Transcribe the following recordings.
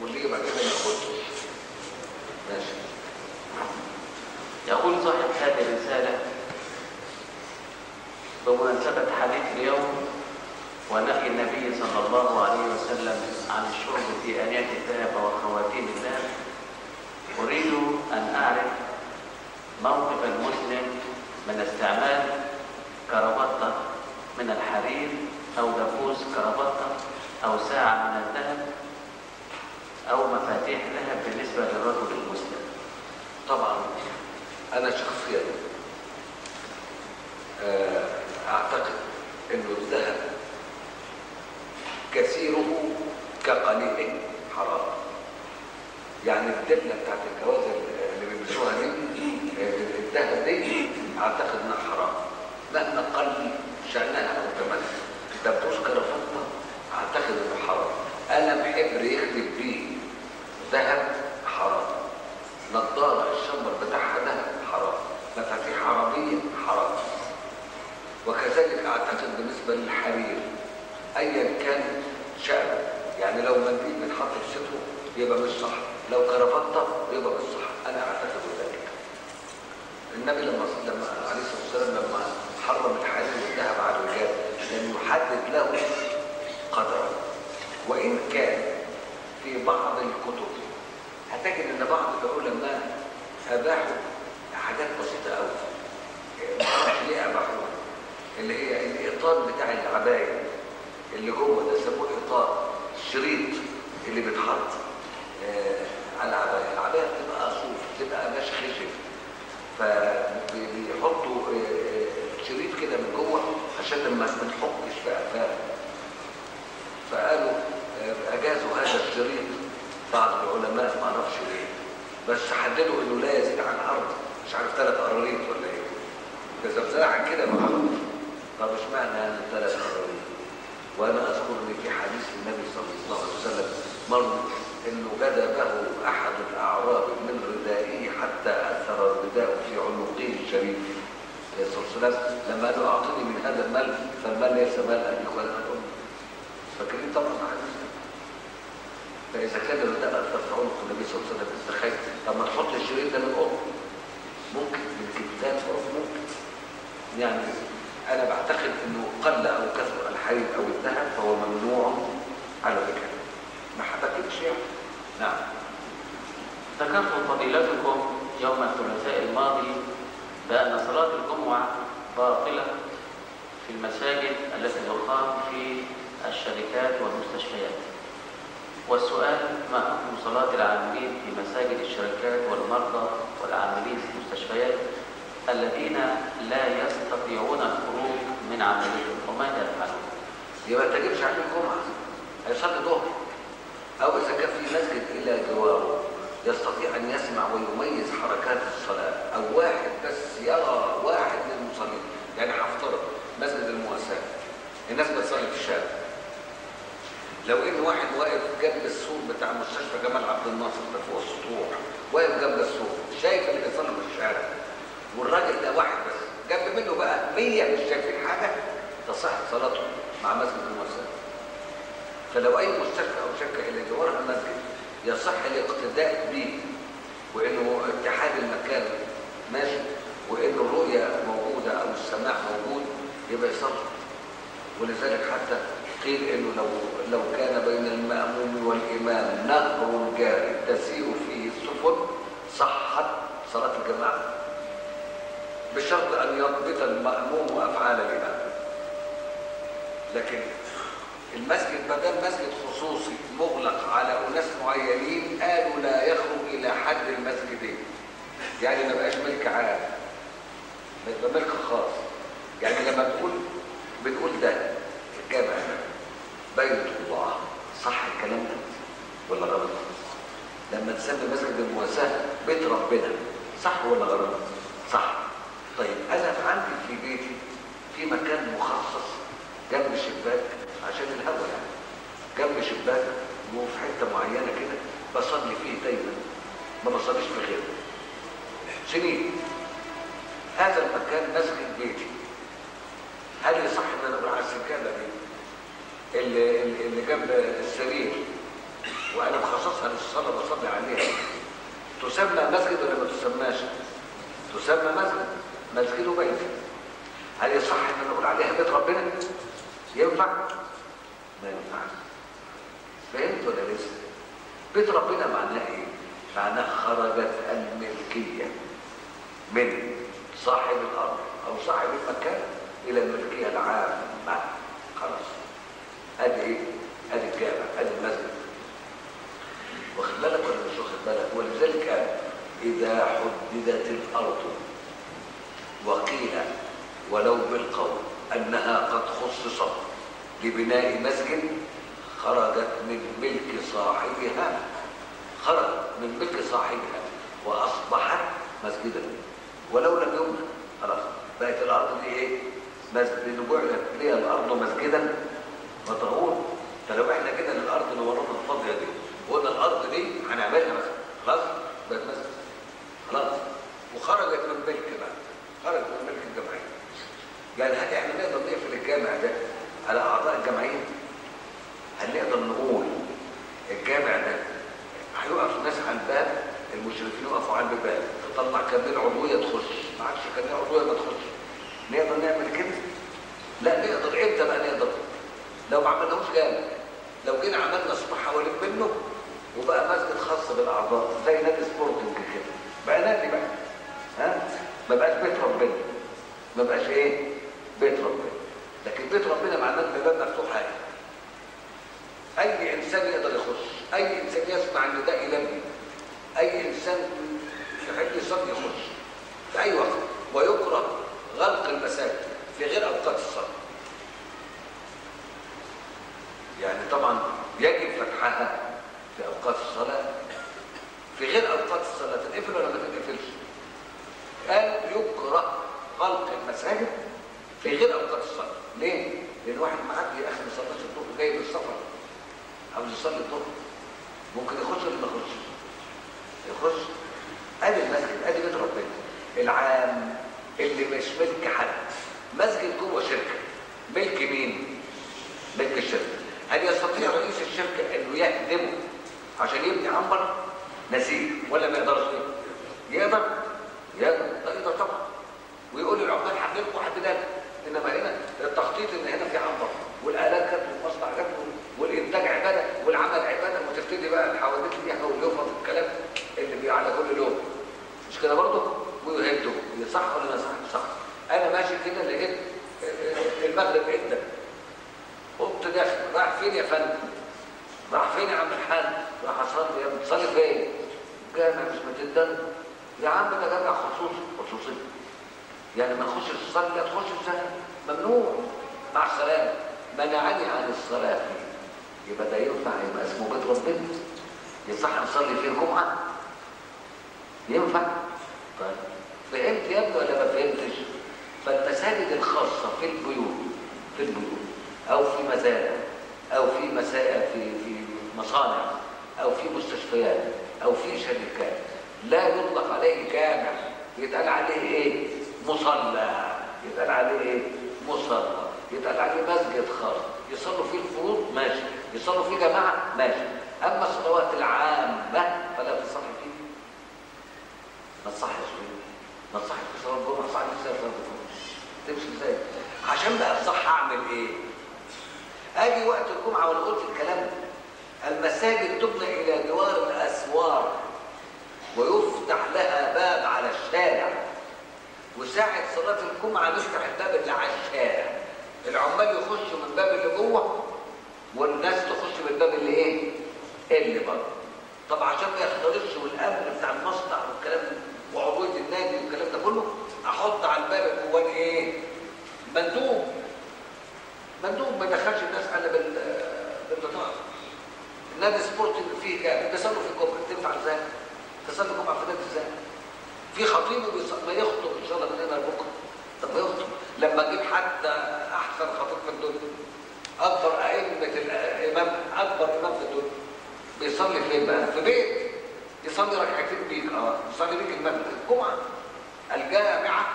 واللي يجي بعد كده ياخده ماشي يقول صاحب هذه الرسالة بمناسبة حديث اليوم ونهي النبي صلى الله عليه وسلم عن الشرب في آنية الذهب وخواتيم الذهب أريد أن أعرف موقف المسلم من استعمال كربطة من الحرير أو دبوس كربطة أو ساعة من الذهب أو مفاتيح ذهب بالنسبة للرجل المسلم طبعا انا شخصيا آه، اعتقد انه الذهب كثيره كقليله حرام يعني الدبله بتاعت الجواز اللي بيلبسوها دي آه، الذهب دي اعتقد انها حرام مهما قل شانها او ثمنها دبوس كرافته اعتقد انه حرام قلم حبر يخلف بيه ذهب حرام نظارة الشمبر بتاعها ذهب حرام مفاتيح عربية حرام وكذلك أعتقد بالنسبة للحرير أيا كان شأنه يعني لو منديل بنحط في ستره يبقى مش صح لو كرافطة يبقى مش صح أنا أعتقد ذلك النبي لما لما عليه الصلاة والسلام لما حرم الحرير والذهب على الرجال لم يحدد له قدرا وإن كان في بعض الكتب هتجد ان بعض العلماء اباحوا حاجات بسيطه قوي ما اعرفش ليه اباحوها اللي هي الاطار بتاع العبايه اللي جوه ده يسموه اطار الشريط اللي بيتحط آه على العبايه العبايه بتبقى صوف بتبقى مش خشب فبيحطوا آه شريط كده من جوه عشان لما ما تحكش في قفاها فقالوا آه اجازوا هذا الشريط بعض العلماء ما اعرفش ليه بس حددوا انه لا يزيد عن ارض مش عارف ثلاث قراريط ولا ايه اذا بزرع عن كده ما اعرفش طب اشمعنى انا ثلاث قراريط وانا اذكر ان في حديث النبي صلى الله عليه وسلم مر انه جذبه احد الاعراب من ردائه حتى اثر الرداء في عنقه الشريف عليه الصلاه والسلام لما قال له اعطني من هذا المال فالمال ليس مال ابيك ولا مال امك فاكرين طبعا حديث فإذا كان الرداء أثر في عنق النبي صلى الله عليه وسلم استخيل طب ما تحط الشريط ده من أم ممكن من كتاب أو ممكن يعني أنا بعتقد إنه قل أو كثر الحرير أو الذهب فهو ممنوع على ذكر ما حدثتش يعني نعم ذكرتم فضيلتكم يوم الثلاثاء الماضي بأن صلاة الجمعة باطلة في المساجد التي تقام في الشركات والمستشفيات والسؤال ما حكم صلاة العاملين في مساجد الشركات والمرضى والعاملين في المستشفيات الذين لا يستطيعون الخروج من عملهم وماذا يفعلون؟ يبقى ما تجيبش عليه الجمعة هيصلي ظهر أو إذا كان في مسجد إلى جواره يستطيع أن يسمع ويميز حركات الصلاة أو واحد بس يرى واحد من المصلين يعني هفترض مسجد المواساة الناس بتصلي في الشارع لو ان واحد واقف جنب السور بتاع مستشفى جمال عبد الناصر ده فوق السطوح واقف جنب السور شايف اللي بيصلي في الشارع والراجل ده واحد بس جنب منه بقى 100 مش شايفين حاجه تصح صلاته مع مسجد المؤسسه فلو اي مستشفى او شركه الى جوارها مسجد يصح الاقتداء به وانه اتحاد المكان ماشي وانه الرؤيه موجوده او السماع موجود يبقى يصلي ولذلك حتى قيل انه لو لو كان بين المأموم والإمام نهر جاري تسير فيه السفن صحت صلاة الجماعة بشرط أن يضبط المأموم أفعال الإمام لكن المسجد بدل مسجد خصوصي مغلق على أناس معينين قالوا لا يخرج إلى حد المسجدين يعني ما بقاش ملك عام يبقى ملك خاص يعني لما تقول بنقول ده الجامع بيت الله صح الكلام ده ولا غلط لما تسمي مسجد المواساة بيت ربنا صح ولا غلط صح طيب انا عندي في بيتي في مكان مخصص جنب الشباك عشان الهواء يعني جنب شباك وفي حته معينه كده بصلي فيه دايما ما بصليش في غيره سنين هذا المكان مسجد بيتي هل يصح ان انا اروح على السكانه دي اللي, اللي جنب السرير وانا مخصصها للصلاه بصلي عليها تسمى مسجد ولا ما تسماش تسمى مسجد مسجد بيت هل يصح ان نقول عليها بيت ربنا ينفع ما ينفعش فهمت ولا لسه بيت ربنا معناه ايه معناه خرجت الملكيه من صاحب الارض او صاحب المكان الى الملكيه العامه خلاص ادي ايه ادي الجامع ادي المسجد واخد بالك ولا مش واخد بالك ولذلك قال اذا حددت الارض وقيل ولو بالقول انها قد خصصت لبناء مسجد خرجت من ملك صاحبها خرجت من ملك صاحبها واصبحت مسجدا ولو لم يملك خلاص بقت الارض دي ايه مسجد لان بعدت ليها الارض مسجدا وطهور فلو احنا كده للارض نورطها الفاضيه دي وقلنا الارض دي هنعملها مثلا خلاص بقت مسجد خلاص وخرجت من ملك بقى خرجت من ملك الجمعيه يعني هل احنا نقدر نقفل الجامع ده على اعضاء الجمعيه هل نقدر نقول الجامع ده هيقف الناس على الباب المشرفين يقفوا على الباب تطلع كارنيه عضويه تخش ما عادش كارنيه عضويه ما تخش نقدر نعمل كده لا نقدر امتى بقى نقدر لو ما عملناهوش جامع لو جينا عملنا سطح حوالين منه وبقى مسجد خاص بالاعضاء زي نادي سبورتنج كده بقى نادي بقى ها ما بقاش بيت ربنا ما بقاش ايه بيت ربنا لكن بيت ربنا معناه ان الباب مفتوح عليه اي انسان يقدر يخش اي انسان يسمع النداء يلبي اي انسان يحب يصلي يخش في اي وقت ويكره غلق المساجد في غير اوقات الصلاه يعني طبعا يجب فتحها في اوقات الصلاه في غير اوقات الصلاه تتقفل ولا ما تتقفلش قال يكره غلق المساجد في غير اوقات الصلاه ليه لان واحد معدي يا اخي ما صلاش الظهر جاي من السفر عاوز يصلي الظهر ممكن يخش ولا ما يخش يخش ادي المسجد ادي بيت ربنا العام اللي مش ملك حد مسجد جوه شركه ملك مين ملك الشركه هل يستطيع رئيس الشركه انه يهدمه عشان يبني عنبر نسيج ولا ما يقدرش يقدر يقدر لا يقدر طبعا ويقول للعمال حددوا حددات انما هنا التخطيط ان هنا في عنبر والالات جت والمصنع جت والانتاج عباده والعمل عباده وتبتدي بقى الحوادث دي واليوفط الكلام اللي بي على كل لون مش كده برضه ويهدوا صح ولا ما صح صح انا ماشي كده لقيت المغرب ادى قمت داخل رايح فين يا فندم راح فين يا عم الحاج راح اصلي يا ابني تصلي فين جامع مش متدن يا عم ده جامع خصوصي خصوصي يعني ما نخش الصلاه تخش ازاي ممنوع مع السلامه منعني عن الصلاه فيه يبقى ده ينفع يبقى اسمه بيت ربنا يصح نصلي فيه الجمعه ينفع طيب فهمت يا ابني ولا ما فهمتش فالمساجد الخاصه في البيوت في البيوت او في مزارع او في مسائل في في مصانع او في مستشفيات او في شركات لا يطلق عليه جامع يتقال عليه ايه مصلى يتقال عليه ايه مصلى يتقال عليه مسجد خاص يصلوا فيه الفروض ماشي يصلوا فيه جماعه ماشي اما الصلوات العامه فلا تصح فيه ما تصحش فيه ما تصحش في صلاه الجمعه صح ازاي صلاه الجمعه تمشي ازاي عشان بقى صح اعمل ايه اجي وقت الجمعه وانا قلت الكلام ده المساجد تبنى الى جوار الاسوار ويفتح لها باب على الشارع وساعة صلاة الجمعة نفتح الباب اللي على الشارع العمال يخشوا من الباب اللي جوه والناس تخش من الباب اللي ايه اللي بره طب عشان ما يختلطش والامن بتاع المصنع والكلام ده وعضويه النادي والكلام ده كله احط على الباب الجواني ايه مندوب مندوب ما يدخلش الناس الا بال بالبطاقه النادي سبورتنج فيه كام بيصلوا في الجمعه تنفع ازاي تصلي الجمعه في النادي ازاي في خطيب ما يخطب ان شاء الله من هنا لبكره طب ما يخطب لما اجيب حد احسن خطيب في الدنيا اكبر ائمه الامام اكبر امام في الدنيا بيصلي فين بقى في بيت يصلي ركعتين بيك اه يصلي بيك المغرب الجمعه الجامعه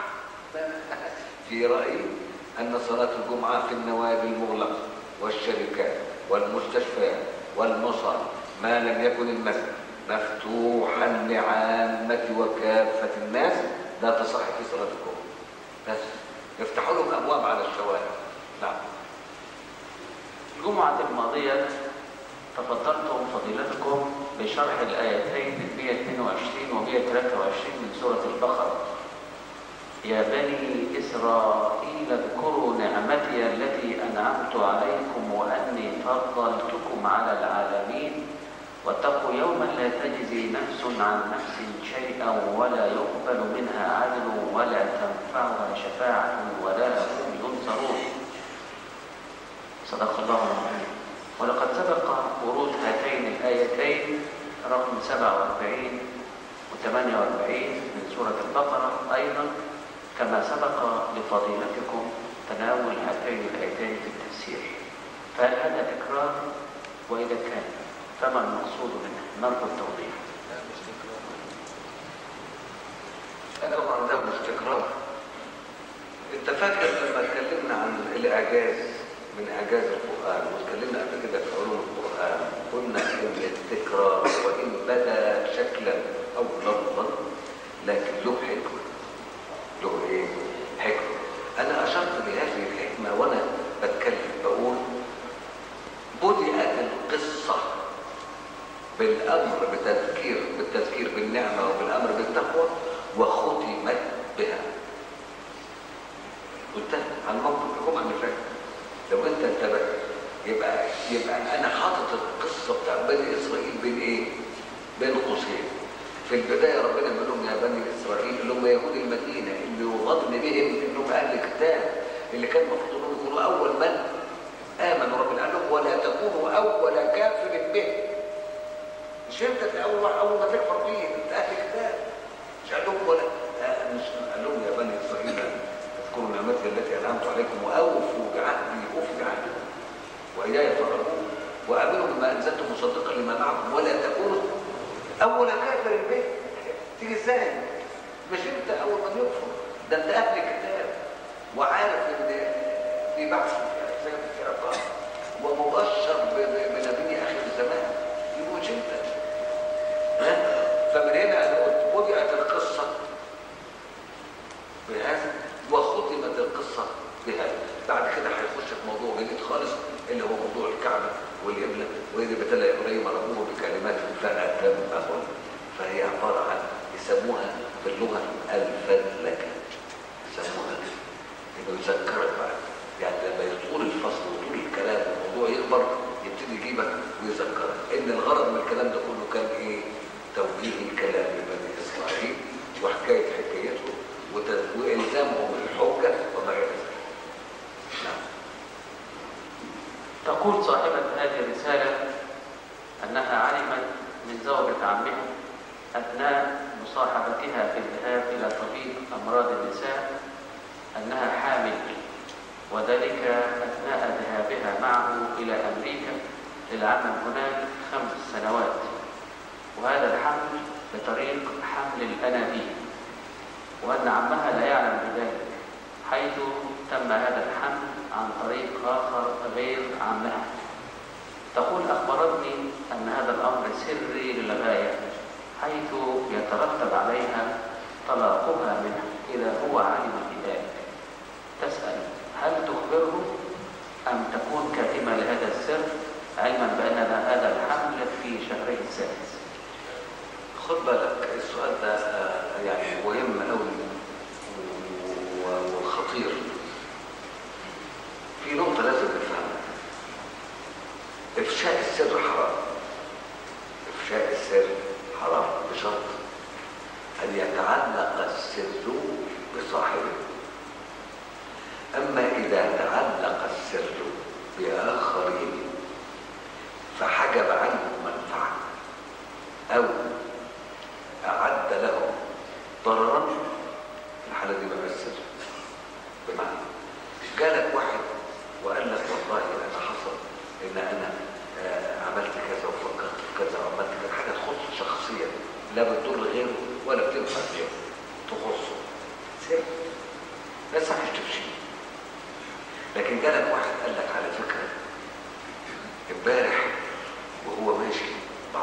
في رايي ان صلاه الجمعه في النوادي المغلقه والشركات والمستشفيات والمصانع ما لم يكن المسجد مفتوحا لعامة وكافة الناس لا تصح في صلاة الجمعة بس يفتحوا لهم أبواب على الشوارع نعم الجمعة الماضية تفضلتم فضيلتكم بشرح الآيتين 122 و 123 من سورة البقرة يا بني إسرائيل اذكروا نعمتي التي أنعمت عليكم وأني فضلتكم على العالمين واتقوا يوما لا تجزي نفس عن نفس شيئا ولا يقبل منها عدل ولا تنفعها شفاعة ولا هم ينصرون صدق الله العظيم ولقد سبق ورود هاتين الآيتين رقم 47 و 48 من سورة البقرة أيضا كما سبق لفضيلتكم تناول هاتين الآيتين في التفسير فهل هذا تكرار وإذا كان فما المقصود منه نرجو التوضيح طبعا ده مش تكرار انت فاكر لما اتكلمنا عن الاعجاز من اعجاز القران واتكلمنا قبل كده في علوم القران قلنا ان التكرار وان بدا شكلا او لفظا لكن له حكمه له ايه حكمه انا اشرت لهذه الحكمه وانا بتكلم بقول بدأت القصه بالامر بتذكير بالتذكير بالنعمه وبالامر بالتقوى وختمت بها قلتها عن موقف الجمعه اللي فاتت لو انت انتبهت يبقى يبقى انا حاطط القصه بتاع بني اسرائيل بين ايه؟ بين قوسين في البدايه ربنا بيقول لهم يا بني اسرائيل اللي هم يهود المدينه اللي يغضن بهم انهم اهل كتاب اللي كان المفروض انهم يكونوا اول من امنوا ربنا قال لهم ولا تكونوا اول كافر به مش انت اللي اول واحد اول ما تكفر بيه انت اهل كتاب مش قال لهم ولا آه مش قال لهم يا بني اسرائيل اذكروا نعمتي التي انعمت عليكم واوفوا بعهدي اوف بعهدكم واياي فارهبون وامنوا بما انزلت مصدقا لما معكم ولا تكونوا اول كافر به تيجي ازاي مش انت اول من يكفر ده انت اهل كتاب وعارف ان في بعث في في عقاب ومبشر بنبي اخر الزمان يبقى مش انت ها فمن هنا انا قلت بدأت القصه بهذا وختمت القصه بهذا بعد كده هيخش في موضوع جديد خالص اللي هو موضوع الكعبه والقبله واذا ابتلى ابراهيم ربه بكلمات فاتمهن فهي عباره عن يسموها في اللغه الفلكه يسموها انه يذكرك بقى يعني لما يطول الفصل وطول الكلام والموضوع يكبر يبتدي يجيبك ويذكرك ان الغرض من الكلام ده كله كان ايه توجيه الكلام لبني اسرائيل وحكايه حكايته والزامهم الحجه وما الى ذلك نعم تقول صاحبة هذه الرسالة أنها علمت من زوجة عمها أثناء مصاحبتها في الذهاب إلى طبيب أمراض النساء أنها حامل وذلك أثناء ذهابها معه إلى أمريكا للعمل هناك خمس سنوات وهذا الحمل بطريق حمل الأنابيب وأن عمها لا يعلم بذلك حيث تم هذا الحمل عن طريق آخر غير عمها تقول أخبرتني أن هذا الأمر سري للغاية حيث يترتب عليها طلاقها منه إذا هو علم بذلك تسأل هل تخبره أم تكون كاتمة لهذا السر علما بأن هذا الحمل في شهره السادس خد بالك السؤال ده آه، يعني مهم قوي وخطير في نقطة لازم نفهمها إفشاء السر حرام إفشاء السر حرام بشرط أن يتعلق السر بصاحبه أما إذا تعلق السر بآخرين فحجب عنه منفعة أو أعد لهم ضررا في الحالة دي بقى السر بمعنى جالك واحد وقال لك والله أنا حصل إن أنا آه، عملت كذا وفكرت في كذا وعملت كذا حاجة تخص شخصيا لا بتضر غيره ولا بتنفع غيره تخصه سر بس مش تفشي لكن جالك واحد قال لك على فكرة امبارح وهو ماشي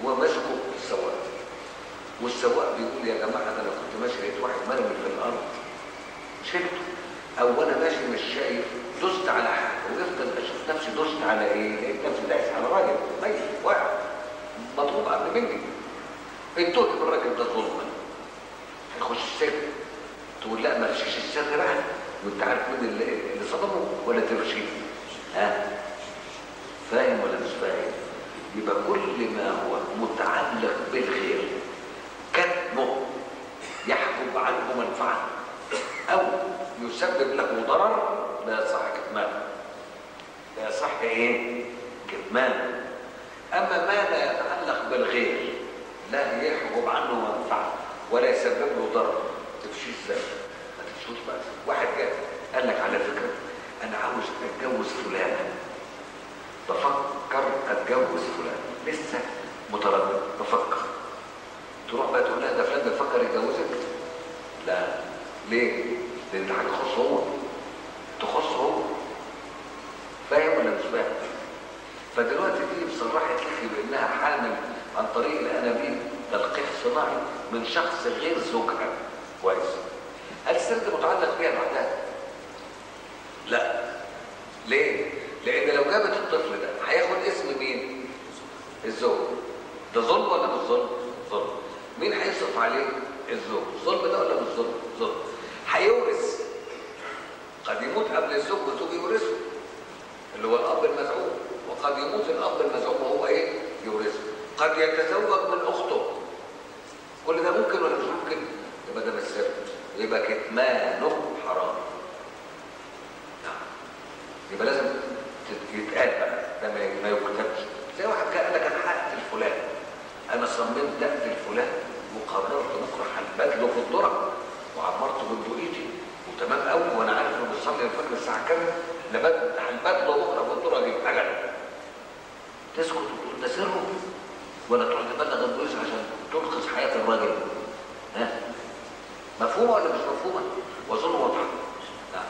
وماسكه السواق والسواق بيقول يا جماعه ده انا كنت ماشي لقيت واحد مرمي في الارض شلته او انا ماشي مش شايف دست على حاجه وافضل اشوف نفسي دست على ايه لقيت نفسي دايس على راجل ميت واحد مضروب قبل مني انتهت بالراجل ده ظلما هيخش السجن تقول لا ما تمشيش السر بقى وانت عارف مين اللي, اللي صدمه ولا تمشيه ها فاهم ولا مش فاهم يبقى كل ما هو متعلق بالخير كتمه يحجب عنه منفعه او يسبب له ضرر لا يصح كتمانه لا يصح ايه كتمانه اما ما لا يتعلق بالغير لا يحجب عنه منفعه ولا يسبب له ضرر تفشيه ازاي ما تفشوش بقى واحد جاء قال لك على فكره انا عاوز اتجوز فلانه بفكر اتجوز فلان لسه متردد بفكر تروح بقى تقول لها ده فلان بيفكر يتجوزك لا ليه لان دي حاجه تخص هو تخص هو فاهم ولا مش فاهم فدلوقتي دي صرحت لك بانها حامل عن طريق الانابيب تلقيح صناعي من شخص غير زوجها كويس هل السر ده متعلق بيها لوحدها لا ليه لان لو جابت الطفل ده هياخد اسم مين الزوج ده ظلم ولا مش ظلم ظلم مين هيصرف عليه الزوج ظلم ده ولا مش ظلم ظلم هيورث قد يموت قبل الزوج والزوج يورثه اللي هو الاب المزعوم وقد يموت الاب المزعوم وهو ايه يورثه قد يتزوج من اخته كل ده ممكن ولا مش ممكن يبقى ده بالسر يبقى كتمانه حرام نعم يبقى لازم يتقال بقى ده ما يكتبش زي واحد جاء قال لك انا هقتل فلان انا صممت اقتل فلان وقررت بكره هنبدله في الذره وعمرت بندقيتي وتمام قوي وانا عارف انه بيصلي الفجر الساعه كام لبد هنبدله بكره في الذره اجيب اجل تسكت وتقول ده سره ولا تروح تبلغ البوليس عشان تنقذ حياه الراجل ها مفهومه ولا مش مفهومه واظن واضحه نعم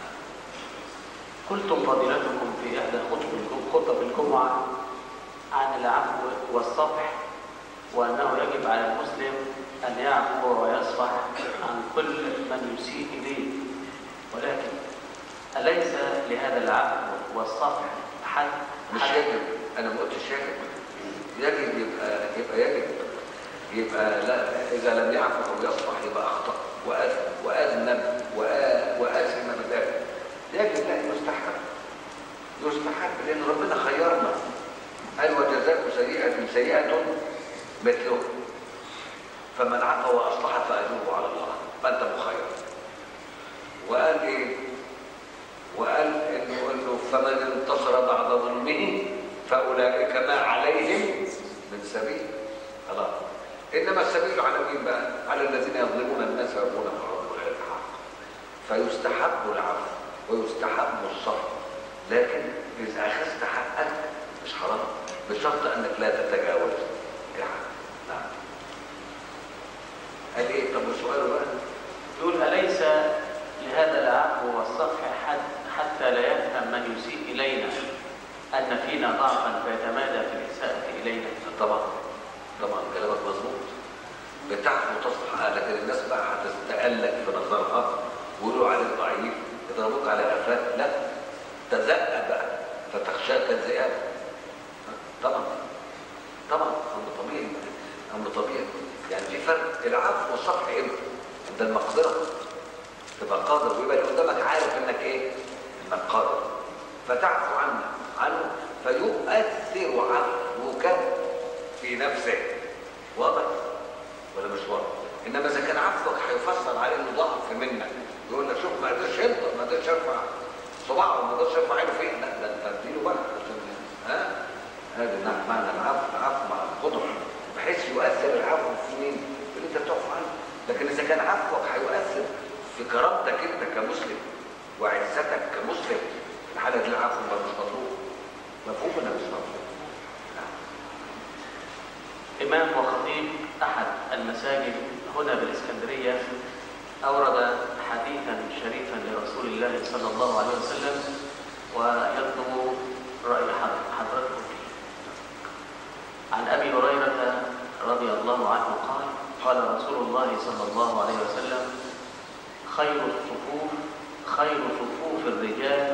قلتم فضيلتكم في إحدى خطب خطب الجمعة عن العفو والصفح وأنه يجب على المسلم أن يعفو ويصفح عن كل من يسيء إليه ولكن أليس لهذا العفو والصفح حد مش حد يجب انا ما قلتش يجب يجب يبقى يبقى يجب يبقى لا اذا لم يعفو او يصفح يبقى اخطا وأذ- واذنب وآ- واثم بذلك يجب لا يستحب يستحب لان ربنا خيرنا قال وجزاء سيئه سيئه مثله فمن عفا واصلح فاجره على الله فانت مخير وقال ايه وقال انه انه فمن انتصر بعد ظلمه فاولئك ما عليهم من سبيل خلاص انما السبيل على مين بقى على الذين يظلمون الناس ويبغون حرام غير الحق فيستحب العفو ويستحب الصبر لكن اذا اخذت حقك مش حرام بشرط انك لا تتجاوز الحد نعم قال ايه طب وسؤاله بقى يقول أليس لهذا العفو والصفح حد حتى لا يفهم من يسيء إلينا أن فينا ضعفا فيتمادى في الإساءة إلينا طبعا طبعا كلامك مظبوط بتعفو وتصفح آه، لكن الناس بقى هتستقلك في نظرها ويقولوا عليك ضعيف يضربوك على قفاك لا تزقى بقى فتخشاك الذئاب طبعا طبعا امر طبيعي امر طبيعي يعني في فرق العفو والصفح امتى عند المقدره تبقى قادر ويبقى اللي قدامك عارف انك ايه انك قادر فتعفو عنه عنه فيؤثر عفوك في نفسه واضح ولا مش واضح انما اذا كان عفوك هيفسر عليه انه ضعف منك يقول لك شوف ما قدرش ينطق ما قدرش يرفع صباعه ما قدرش يرفع عينه فين لا ده انت اديله بقى عشان ها هذا نعم معنى العفو العفو مع القدره بحيث يؤثر العفو في مين؟ في اللي انت بتعفو عنه لكن اذا كان عفوك هيؤثر في كرامتك انت كمسلم وعزتك كمسلم في الحاله دي العفو يبقى مش مطلوب مفهوم ولا مش مفهوم؟ نعم. إمام وخطيب أحد المساجد هنا بالإسكندرية أورد حديثا شريفا لرسول الله صلى الله عليه وسلم ويطلب رأي حض- حضرتكم فيه عن أبي هريرة صلى الله عليه وسلم خير الصفوف خير صفوف الرجال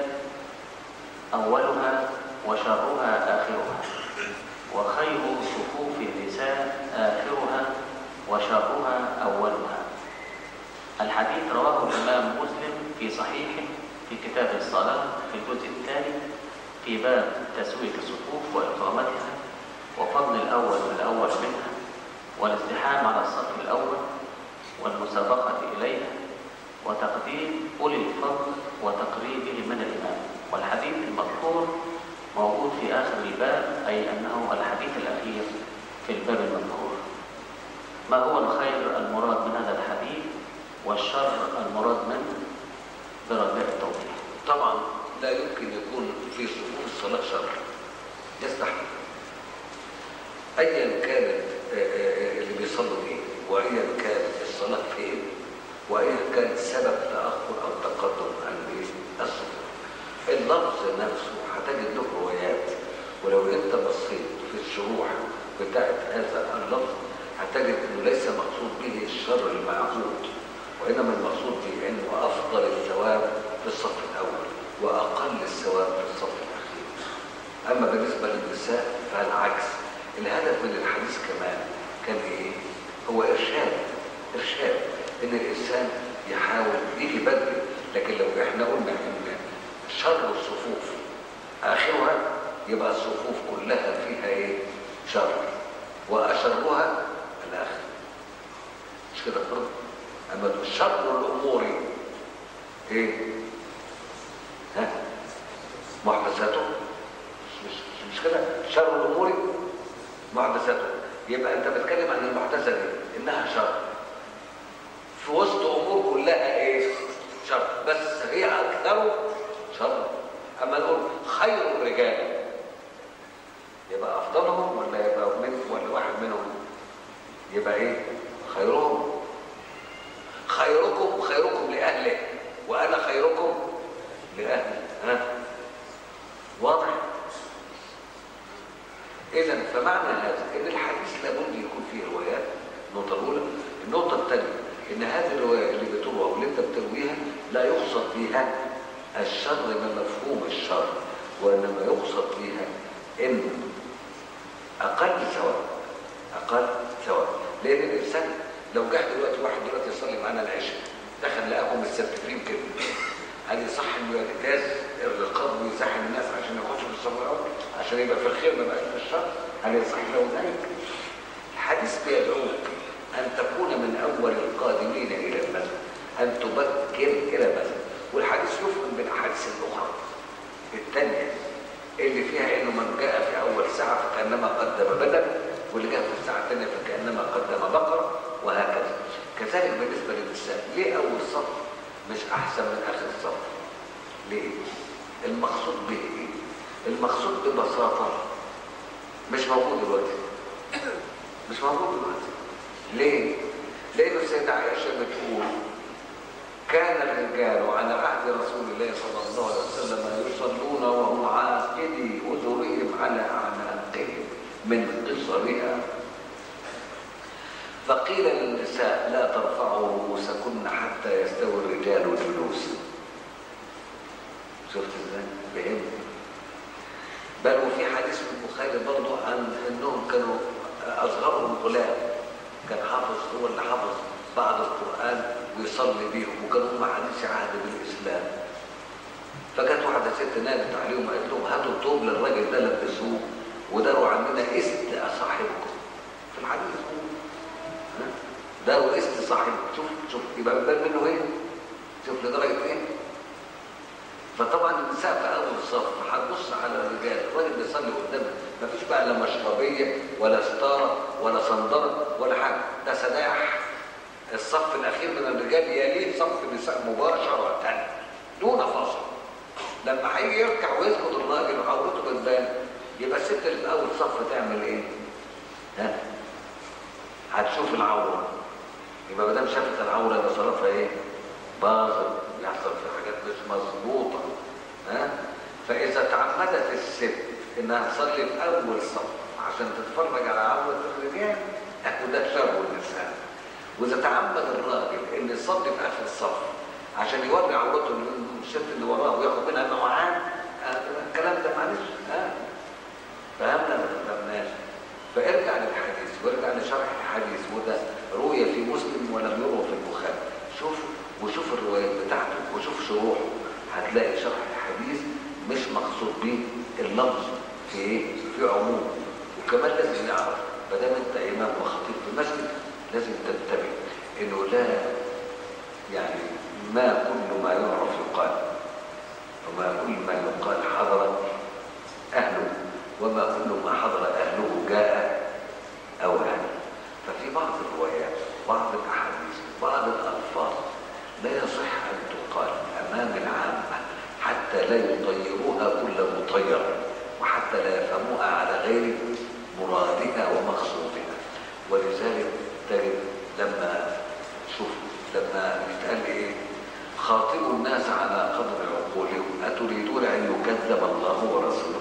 أولها وشرها آخرها وخير صفوف النساء آخرها وشرها أولها الحديث رواه الإمام مسلم في صحيحه في كتاب الصلاة في الجزء الثاني في باب تسوية الصفوف وإقامتها وفضل الأول والأول منها والازدحام على الصف الأول والمسابقة إليها وتقديم أولي الفضل وتقريبه من الإمام والحديث المذكور موجود في آخر الباب أي أنه الحديث الأخير في الباب المذكور ما هو الخير المراد من هذا الحديث والشر المراد منه برجاء التوضيح طبعا لا يمكن يكون في صفوف الصلاة شر يستحيل ايا كانت آه، آه، اللي بيصلوا فيه وايا كانت الصلاة فين وايا كان سبب تأخر او تقدم عن إيه؟ الصفوف اللفظ نفسه هتجد له روايات ولو انت بصيت في الشروح بتاعت هذا اللفظ هتجد انه ليس مقصود به الشر المعهود وانما المقصود به انه افضل الثواب في الصف الاول واقل الثواب في الصف الاخير اما بالنسبه للنساء فالعكس الهدف من الحديث كمان كان ايه هو ارشاد ارشاد ان الانسان يحاول يجي بدري لكن لو احنا قلنا ان شر الصفوف اخرها يبقى الصفوف كلها فيها ايه شر واشرها الاخر مش كده برضه اما تقول شر الامور ايه ها محدثاته مش, مش, مش كده شر الامور محدثاته يبقى انت بتتكلم عن المحدثه دي انها شر في وسط امور كلها ايه شر بس هي اكثر شر اما نقول خير الرجال يبقى افضلهم ولا يبقى من ولا واحد منهم يبقى ايه خيرهم خيركم خيركم لاهله وانا خيركم لاهلي ها واضح اذا فمعنى هذا ان الحديث لابد يكون فيه روايات النقطه الاولى النقطه الثانيه ان هذه الروايه اللي بتروى واللي انت بترويها لا يقصد فيها الشر من مفهوم الشر وانما يقصد فيها ان اقل ثواب اقل ثواب لان الانسان لو جه دلوقتي واحد دلوقتي يصلي معانا العشاء دخل لقاهم مستفتفين كده هل يصح انه يجتاز الرقاب ويزاحم الناس عشان يخش في الصف الاول عشان يبقى في الخير ما يبقاش في الشر هل يصح له ذلك؟ الحديث بيدعوك ان تكون من اول القادمين الى المسجد ان تبكر الى المسجد والحديث يفهم بالاحاديث الاخرى الثانيه اللي فيها انه من جاء في اول ساعه فكانما قدم بدن واللي جاء في الساعه الثانيه فكانما قدم بقره وهكذا كذلك بالنسبه للنساء ليه اول صف مش احسن من اخر الصف ليه المقصود به ايه المقصود ببساطه مش موجود دلوقتي مش موجود دلوقتي ليه لان السيده عائشه بتقول كان الرجال على عهد رسول الله صلى الله عليه وسلم يصلون وهم عاقدي اذرهم على اعناقهم من قصرها فقيل للنساء لا ترفعوا رؤوسكن حتى يستوي الرجال جلوسا شفت ازاي فهمت بل وفي حديث في البخاري برضه عن انهم كانوا اصغرهم غلام كان حافظ هو اللي حافظ بعض القران ويصلي بيهم وكانوا هم حديث عهد بالاسلام فجت واحده ست نادت عليهم قالت لهم هاتوا الطوب للراجل ده لبسوه وداروا عندنا است صاحبكم في الحديث ده واسم صاحب شوف شوف يبقى بيبان منه ايه شوف لدرجه ايه فطبعا النساء في اول الصف هتبص على الرجال الراجل بيصلي قدامك مفيش بقى لا مشربيه ولا ستاره ولا صندره ولا حاجه ده سداح الصف الاخير من الرجال يليه صف النساء مباشره دون فاصل لما هيجي يركع ويسجد الراجل وعورته بتبان يبقى الست اللي في اول صف تعمل ايه؟ ها؟ هتشوف العوره يبقى ما دام شافت العوره يبقى صلاتها ايه؟ باظت يحصل في حاجات مش مظبوطه ها؟ فاذا تعمدت الست انها تصلي في اول صف عشان تتفرج على عوره الرجال وده شر النساء واذا تعمد الراجل ان يصلي في اخر الصف عشان يوري عورته الست اللي وراه وياخد منها نوعان آه، الكلام ده معلش ها فهمنا ولا ما فهمناش فارجع للحديث وارجع لشرح الحديث وده روي في مسلم ولم يروى في البخاري شوف وشوف الروايات بتاعته وشوف شروحه هتلاقي شرح الحديث مش مقصود به اللفظ في ايه في عموم وكمان لازم نعرف ما دام انت امام وخطيب في المسجد لازم تنتبه انه لا يعني ما كل ما يعرف يقال وما كل ما يقال حضر اهله وما كل ما حضر اهله جاء اولا ففي بعض الروايات بعض الاحاديث بعض الالفاظ لا يصح ان تقال امام العامه حتى لا يطيروها كل مطير وحتى لا يفهموها على غير مرادها ومقصودها ولذلك تجد لما شوف لما يتقال ايه خاطئوا الناس على قدر عقولهم اتريدون ان يكذب الله ورسوله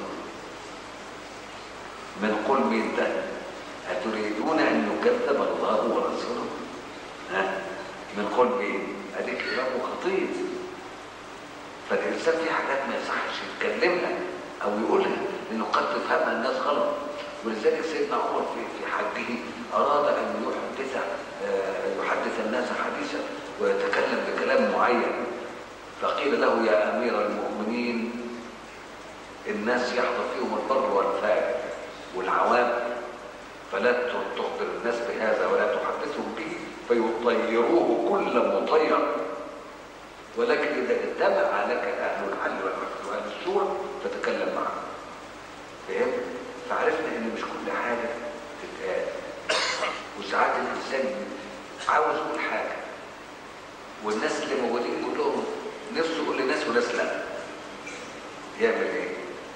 من قل مين ده اتريدون ان يكذب الله ورسوله ها من قل مين اديك امام خطيب فالانسان في حاجات ما يصحش يتكلمها او يقولها لانه قد تفهمها الناس غلط ولذلك سيدنا عمر في في حجه اراد ان يحدث آه، يحدث الناس حديثا ويتكلم بكلام معين فقيل له يا امير المؤمنين الناس يحضر فيهم البر والفاجر والعوام فلا تخبر الناس بهذا ولا تحدثهم به فيطيروه كل مطير ولكن إذا اجتمع لك أهل الحل والعقد وأهل الشورى فتكلم معهم فهمت؟ فعرفنا إن مش كل حاجة تتقال وساعات الإنسان عاوز يقول حاجة والناس اللي موجودين كلهم نفسه يقول لناس وناس لا يعمل ايه؟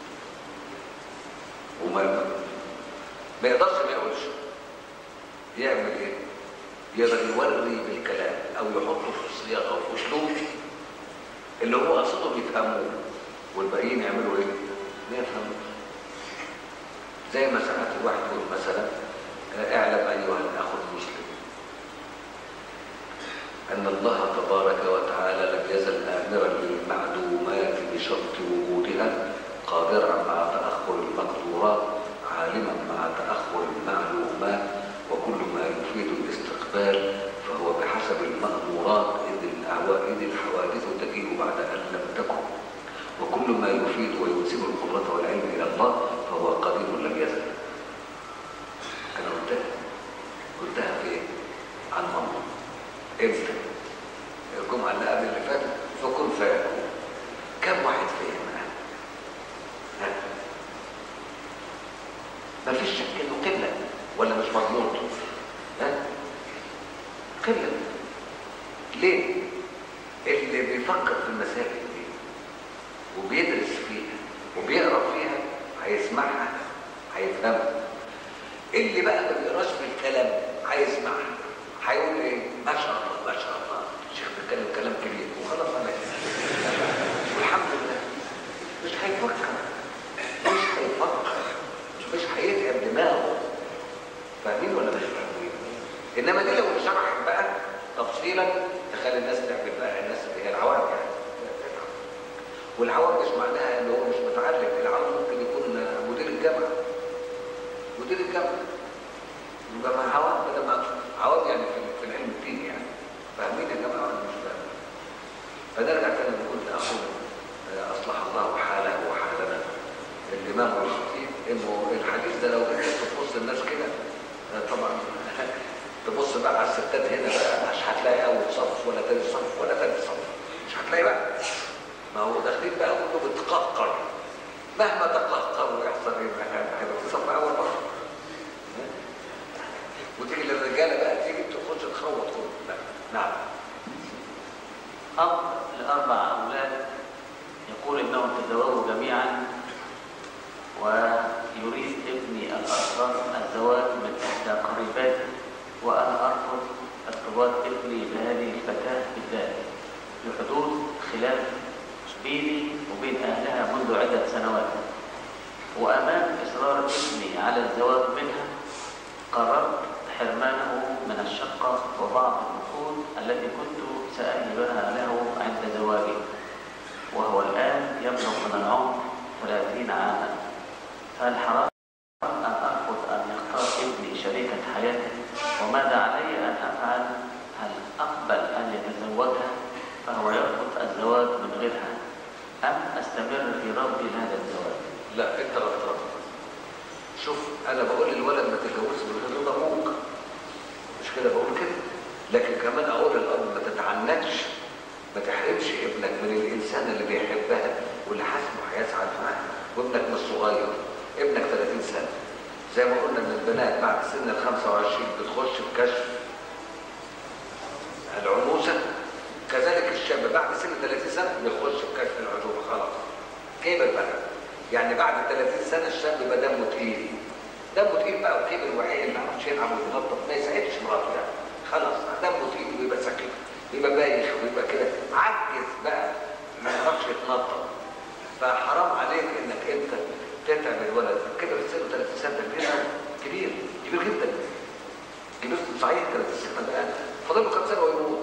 وما ما يقدرش ما يقولش يعمل ايه؟ يقدر يوري بالكلام او يحطه في صياغه وفي اسلوب اللي هو قصده بيفهموه والباقيين يعملوا ايه؟ ما يفهموش زي ما ساعات الواحد يقول مثلا آه، اعلم ايها الاخ المسلم ان الله تبارك وتعالى لم يزل امرا للمعدومات بشرط وجودها قادرا مع تاخر المقدورات عالما مع تاخر المعلومات وكل ما يفيد الاستقبال فهو بحسب المأمورات إذ الأعوا- إذ الحوادث تجيء بعد أن لم تكن وكل ما يفيد وينسب القدرة والعلم إلى الله فهو قدير لم يزل أنا قلتها قلتها فين؟ عن ماما امتى؟ الجمعة اللي قبل اللي فاتت فكن فيكون كم واحد فهمها؟ ها؟ مفيش شك انه قله ولا مش مضمون ها قله ليه اللي بيفكر في المسائل دي وبيدرس فيها وبيقرا فيها هيسمعها هيفهمها اللي بقى ما بيقراش في الكلام هيسمعها هيقول ايه ما شاء الله ما شاء الله الشيخ بيتكلم كلام كبير وخلاص انا والحمد لله مش هيفكر مش هيفكر مش هيتعب دماغه فاهمين ولا مش فاهمين انما دي لو شرح بقى تفصيلا تخلي الناس تعمل بقى الناس اللي هي العوام يعني والعوام مش معناها ان هو مش متعلم العوام ممكن يكون مدير الجامعه مدير الجامعه يبقى مع عوام بدل ما عوام يعني في في العلم الديني يعني فاهمين يا جماعه ولا مش فاهمين فنرجع تاني نقول لاخونا آه، اصلح الله حاله وحالنا الامام الخطيب انه الحديث ده لو جيت تبص الناس كده آه، طبعا تبص بقى على الستات هنا بقى مش هتلاقي اول صف ولا تاني صف ولا تالت صف مش هتلاقي بقى ما هو داخلين بقى كله بتقهقر مهما تقهقروا يحصل ايه بقى هيبقى في صف اول بقى وتيجي للرجاله بقى تيجي تخش تخوط كله لا نعم أب لأربع أولاد يقول إنهم تزوجوا جميعا ويريد ابني الأصغر الزواج من إحدى قريباته وأنا أرفض ارتباط ابني بهذه الفتاة بالذات لحدوث خلاف بيني وبين أهلها منذ عدة سنوات وأمام إصرار ابني على الزواج منها قررت حرمانه من الشقة وبعض النقود التي كنت سأهبها له عند زواجي وهو الآن يبلغ من العمر 30 عاما فهل حرام أن أرفض أن يختار ابني شريكة حياته وماذا علي أن أفعل هل أقبل أن يتزوجها فهو يرفض الزواج من غيرها أم أستمر في رفضي لهذا الزواج لا انت غلطان شوف انا بقول للولد ما تتجوزش من غير رضا ابوك مش كده بقول كده لكن كمان اقول للاب ما تتعنتش ما تحرمش ابنك من الانسان اللي بيحبها واللي حاسبه هيسعد معاها وابنك مش صغير ابنك 30 سنه زي ما قلنا ان البنات بعد سن ال 25 بتخش في كشف العنوسه كذلك الشاب بعد سن 30 سنه بيخش في كشف العجوبه خلاص كبر بقى يعني بعد 30 سنه الشاب يبقى دمه تقيل دمه تقيل بقى وكبر وعيل ما يعرفش يلعب ويتنطط ما يساعدش مراته يعني خلاص دمه تقيل ويبقى سخيف ويبقى بايخ ويبقى كده عجز بقى ما يعرفش يتنطط فحرام عليك انك انت تتعب الولد كبر سنه 30 سنه ده كبير أوي. كبير كبير جدا كبير صحيح 30 سنه بقى فاضل له كام سنه ويموت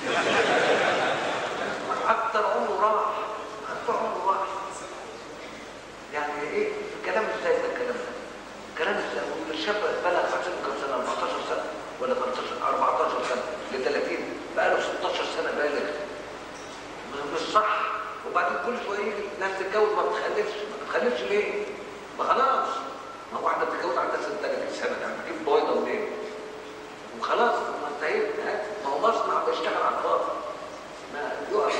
اكتر عمره راح اكتر عمره راح يعني ايه الكلام ازاي ده الكلام ده الكلام ازاي الشاب بلغ سنه كام سنه 14 سنه ولا 13 14 سنه ل 30 بقى له 16 سنه بالغ مش صح وبعدين كل شويه يجي ناس تتجوز ما بتخلفش ما بتخلفش ليه؟ ما خلاص ما هو واحده بتتجوز عندها سنه 30 سنه يعني بتجيب بويضه منين؟ وخلاص ما انتهيت ها؟ ما هو مصنع بيشتغل على الفاضي ما يقف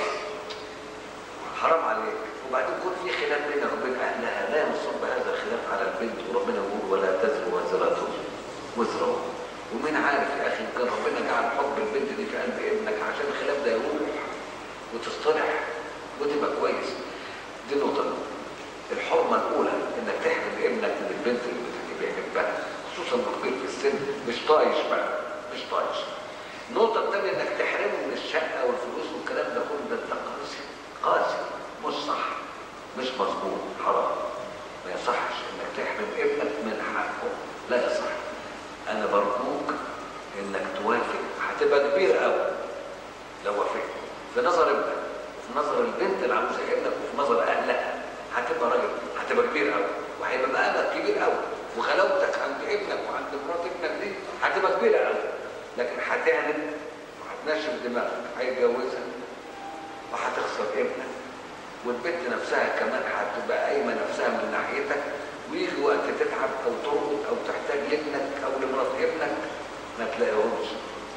حرام عليك وبعدين يكون في خلاف بينك وبين اهلها لا يصب هذا الخلاف على البنت وربنا يقول ولا تزر وازرة وزر أخرى. ومين عارف يا اخي يمكن ربنا جعل حب البنت دي في قلب ابنك عشان الخلاف ده يروح وتصطلح وتبقى كويس دي النقطه الأولى. الحرمه الاولى انك تحرم ابنك من البنت اللي بت- بيحبها خصوصا انه كبير في السن مش طايش بقى مش طايش النقطه الثانيه انك تحرمه من الشقه والفلوس والكلام ده كله ده انت قاسي قاسي مش صح مش مظبوط حرام ما يصحش انك تحرم ابنك من حقه لا يصح انا برجوك انك توافق هتبقى كبير قوي لو وافقت في نظر ابنك وفي نظر البنت العروسه ابنك وفي نظر اهلها هتبقى راجل هتبقى كبير قوي وهيبقى مقامك كبير قوي وغلاوتك عند ابنك وعند مرات ابنك دي هتبقى كبيره قوي لكن هتعند وهتنشف دماغك هيتجوزها وهتخسر ابنك والبنت نفسها كمان هتبقى قايمه نفسها من ناحيتك ويجي وقت تتعب او ترقد او تحتاج لابنك او لمرات ابنك ما تلاقيهمش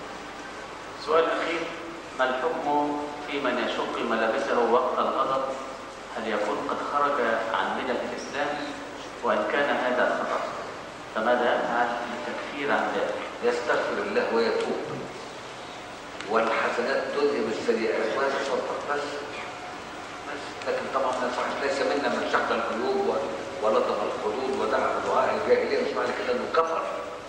سؤال أخير ما الحكم في من يشق ملابسه وقت الغضب هل يكون قد خرج عن ملة الإسلام وإن كان هذا خطأ فماذا يفعل للتكفير عن ذلك يستغفر الله ويتوب والحسنات تذهب السيئات ويتصدق بس بس لكن طبعا ما يصحش ليس منا من شق القلوب و- ولطم الخدود ودعا بدعاء الجاهليه مش معنى كده انه كفر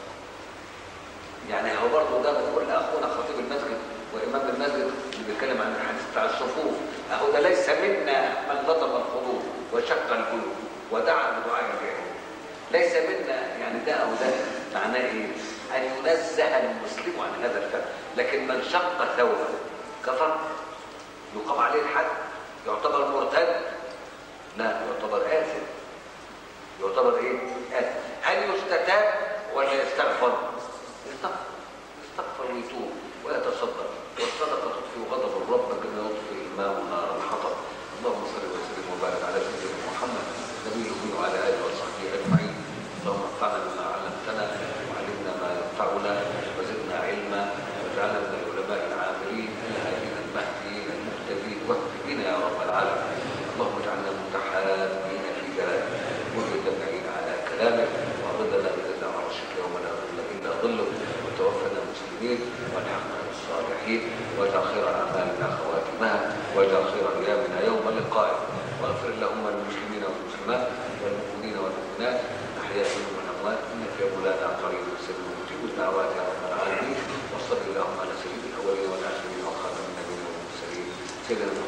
يعني هو برضه ده بنقول لاخونا خطيب المسجد وامام المسجد اللي بيتكلم عن الحديث بتاع الصفوف اهو ده ليس منا من لطم الخدود وشق القلوب ودعا بدعاء الجاهليه ليس منا يعني ده او ده معناه ايه؟ ان ينزه المسلم عن هذا الفعل لكن من شق ثوبه كفر يقام عليه الحد يعتبر مرتد لا يعتبر آثم يعتبر ايه؟ آثم هل يستتاب ولا يستغفر؟ يستغفر يستغفر ويتوب ويتصدق والصدقه تطفئ غضب الرب كما يطفئ الماء نار الحطب اللهم صل وسلم وبارك على سيدنا محمد نبي الامي وعلى اله وصحبه اجمعين اللهم انفعنا بما علمتنا وعلمنا ما ينفعنا وزدنا علما واجعلنا من العلماء العاملين الهادين المهديين المهتدين واهدنا يا رب العالمين اللهم اجعلنا متحابين في كلامك متجمعين على كلامك وظلنا بظل عرشك يوم لا ظل الا ظلك وتوفنا مسلمين والحقنا بالصالحين واجعل خير اعمالنا خواتمها واجعل خير ايامنا يوم لقائك واغفر اللهم للمسلمين والمسلمات والمؤمنين والمؤمنات احياء منهم والاموات انك يا مولانا قريب سلم مجيب الدعوات يا رب العالمين وصل اللهم على سيد الاولين والاخرين وخاتم النبيين والمرسلين سيدنا